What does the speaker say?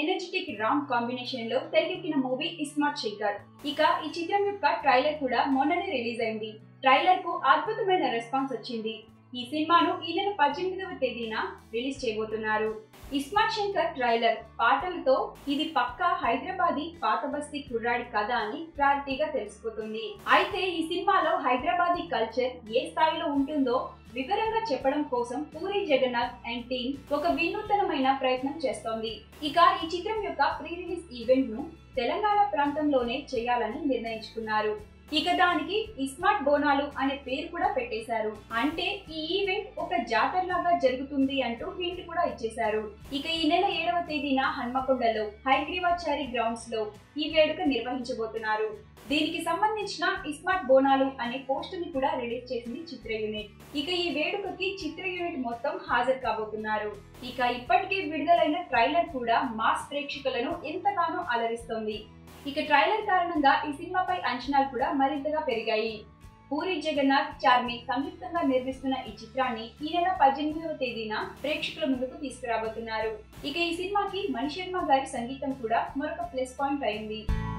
energetic Ram combination లో తెరకెక్కిన movie iSmart Shekhar ఇక ఈ చిత్రం యొక్క ట్రైలర్ కూడా మొన్ననే రిలీజ్ అయింది ట్రైలర్ కు అద్భుతమైన రెస్పాన్స్ వచ్చింది ఈ సినిమాను ఈ నెల పద్దెనిమిదవ తేదీన రిలీజ్ చేయబోతున్నారు ఇస్మార్ట్ శంకర్ ట్రైలర్ పాటలతో ఇది పక్కా హైదరాబాదీ పాత బస్తీ కుర్రాడి కథ అని క్లారిటీగా తెలిసిపోతుంది అయితే ఈ సినిమాలో హైదరాబాదీ కల్చర్ ఏ స్థాయిలో ఉంటుందో వివరంగా చెప్పడం కోసం పూరి జగన్నాథ్ అండ్ టీమ్ ఒక వినూతనమైన ప్రయత్నం చేస్తోంది ఇక ఈ చిత్రం యొక్క ప్రీ రిలీజ్ ఈవెంట్ ను తెలంగాణ ప్రాంతంలోనే చేయాలని నిర్ణయించుకున్నారు ఇక దానికి ఇస్మార్ట్ బోనాలు అనే పేరు కూడా పెట్టేశారు అంటే ఈ ఈవెంట్ ఒక జాతరలాగా జరుగుతుంది అంటూ హింట్ కూడా ఇచ్చేశారు ఇక ఈ నెల ఏడవ తేదీన హన్మకొండలో హైగ్రీవాచారి గ్రౌండ్స్ లో ఈ వేడుక నిర్వహించబోతున్నారు దీనికి సంబంధించిన ఇస్మార్ట్ బోనాలు అనే పోస్ట్ ని కూడా రిలీజ్ చేసింది చిత్ర యూనిట్ ఇక ఈ వేడుకకి చిత్ర యూనిట్ మొత్తం హాజరు కాబోతున్నారు ఇక ఇప్పటికే విడుదలైన ట్రైలర్ కూడా మాస్ ప్రేక్షకులను ఎంతగానో అలరిస్తోంది ఇక ట్రైలర్ కారణంగా ఈ సినిమాపై అంచనాలు కూడా మరింతగా పెరిగాయి పూరి జగన్నాథ్ చార్మి సంయుక్తంగా నిర్మిస్తున్న ఈ చిత్రాన్ని ఈ నెల పద్దెనిమిదవ తేదీన ప్రేక్షకుల ముందుకు తీసుకురాబోతున్నారు ఇక ఈ సినిమాకి మణిశర్మ గారి సంగీతం కూడా మరొక ప్లస్ పాయింట్ అయింది